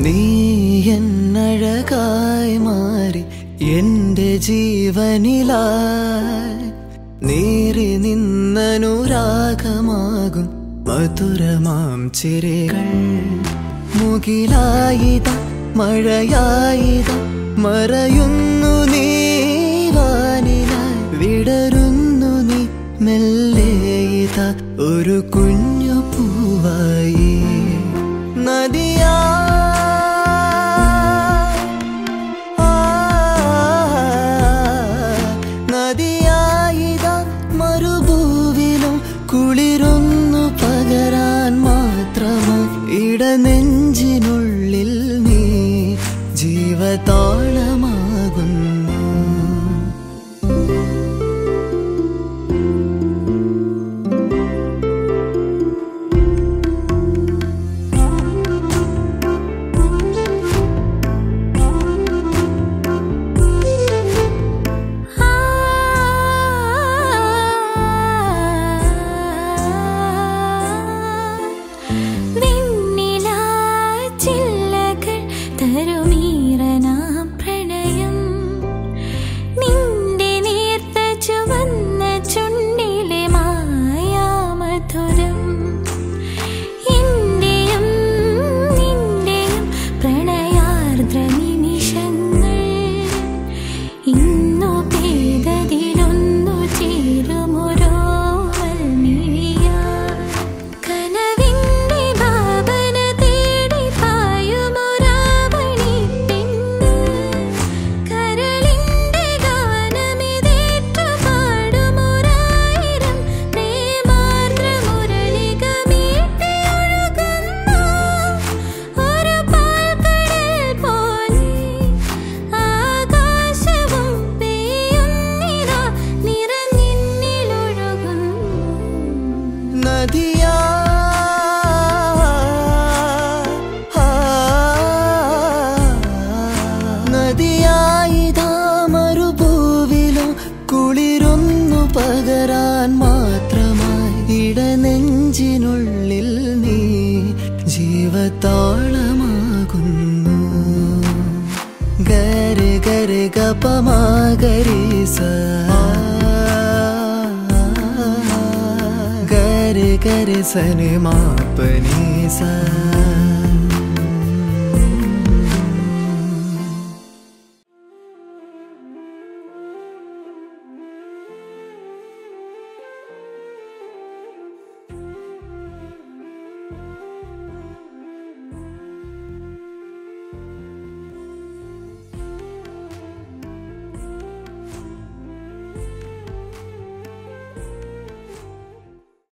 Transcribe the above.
നീ എന്നഴകായി മാറി എന്റെ ജീവനിലായി നീറി നിന്നനുരാഗമാകും മധുരമാം ചിരകൾ മുകിലായിത മഴയായിത മറയുന്നു നീ വാനിലായി വിടരുന്നു നീ മെല്ലേയിത ഒരു കുഞ്ഞു പൂവായി നദിയാ നദിയായിത മറുഭൂവിലും കുളിരൊന്നു പകരാൻ മാത്രമായി ഇടനെഞ്ചിനുള്ളിൽ നീ ജീവതാളമാകുന്നു ചില്ലകൾ തരുമീറനാ പ്രണയം നിന്റെ നേർത്ത ചുവന്ന ചുണ്ടിലെ മായാമധുരം എന്റെയും നിന്റെയും പ്രണയാർദ്ര നിമിഷങ്ങൾ ഇന്നു പെയ്തതിലൊന്നു ചേരുമൊരോവൽ മിഴിയാൽ കനവിന്റെ ഭാവന തേടി പായുമൊരാവണി പെണ്ണ് കരളിന്റെ ഗാനമിതേറ്റു പാടുമൊരായിരം പ്രേമാർദ്ര മുരളിക മീട്ടിയൊഴുകുന്നു ഒരു പാൽക്കടൽ പോലെ ആകാശവും പെയ്യുന്നിതാ നിറഞ്ഞിന്നിലൊഴുകുന്നു നദിയാ നദിയായിതാ മറുഭൂവിലും കുളിരൊന്നു പകരാൻ മാത്രമായി ഇടനെഞ്ചിനുള്ളിൽ നീ ജീവതാളമാകുന്നു ഗര ഗര ഗപമാകരി സ ഗര ഗര സനി മാപ്പനി സ